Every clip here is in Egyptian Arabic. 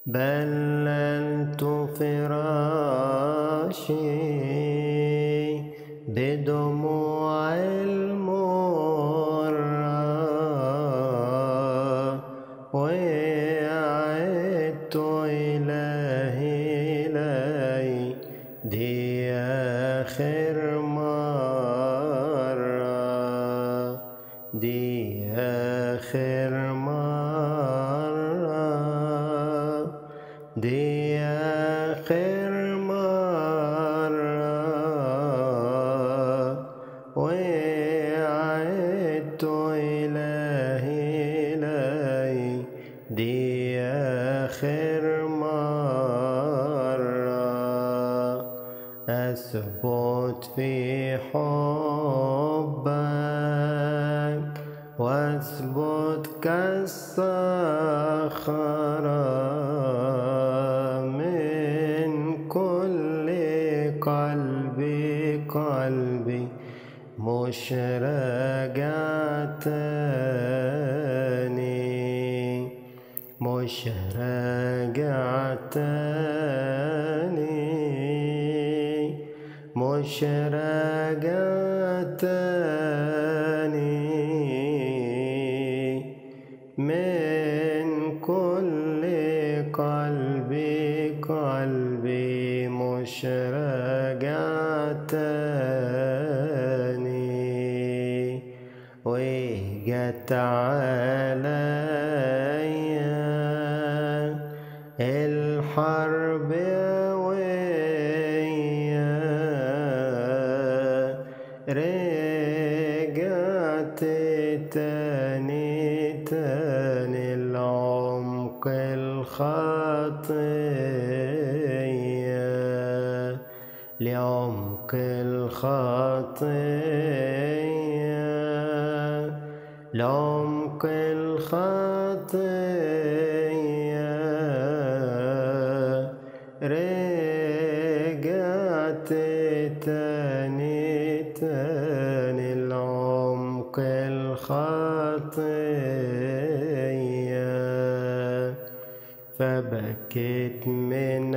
بللت فراشي بدموع المرة وعدت إلهي إلي دي آخر مرة دي آخر مرة دي آخر مرة وعدت إلهي إلي دي آخر مرة أثبت في حبك واثبت كالصخرة من كل قلبي قلبي مش رجعتني مش رجعتني مش رجعتني من كل قلبي قلبي مش رجعتني وجت عليا الحرب ويا رجعت تاني تاني العمق الخطية لعمق الخطية لعمق الخطية رجعت تاني تاني العمق الخطية فبكيت من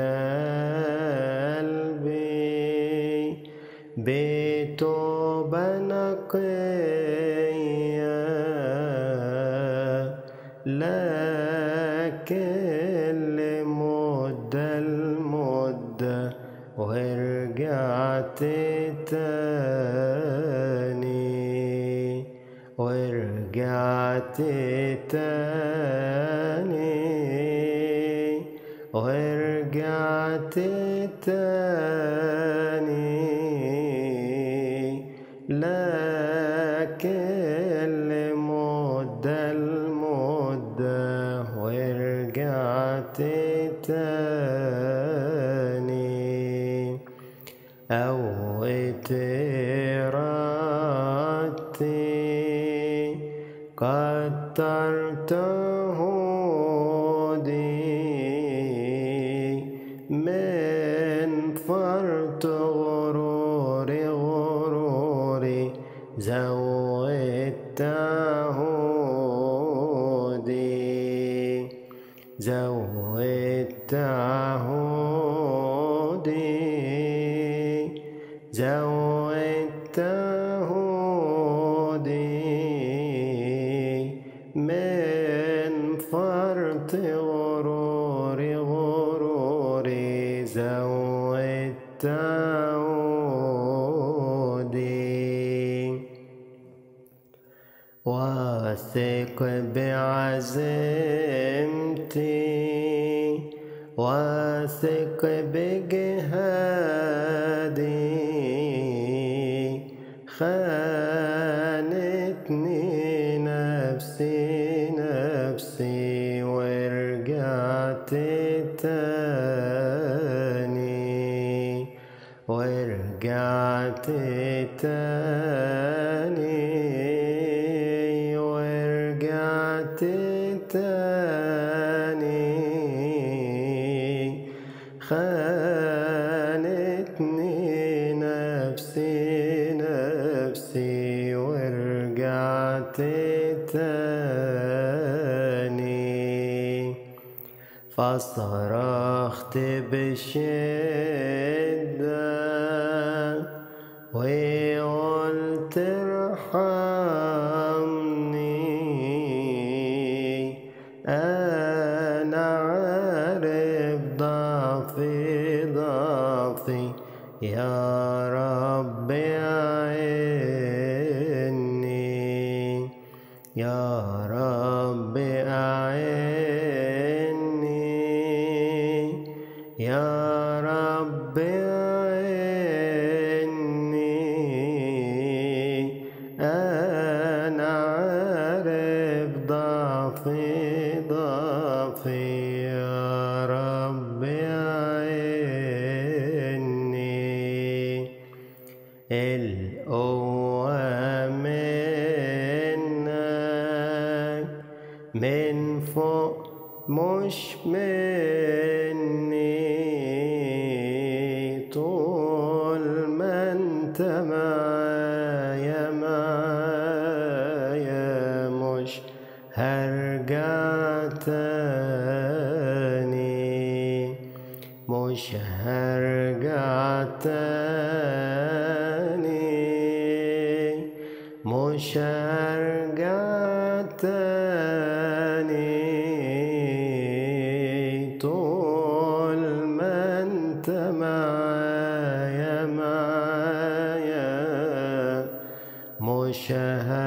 قلبي بتوبة نقية لكن لمدة المدة ورجعت تاني ورجعت تاني ورجعت تاني لكن لمدة المدة ورجعت تاني أويت إرادتي كترت هودي من فرط غروري غروري زودت هودي زودت هودي زودت هودي من فرط غروري غروري زودت هودي واثق بعزيمتي واثق بجهادي خانتني نفسي نفسي ورجعت تاني ورجعت تاني ورجعت تاني خانتني نفسي نفسي ورجعت تاني فصرخت بشدة وقلت ارحمني أنا عارف ضعفي ضعفي يا رب أعني يا رب أعني يا رب أعني أنا عارف ضعفي ضعفي يا رب أعني القوة منك من فوق مش مني طول ما انت معايا معايا مش هرجع تاني مش هرجع تاني مش هرجع تاني طول ما انت معايا معايا مش هرجع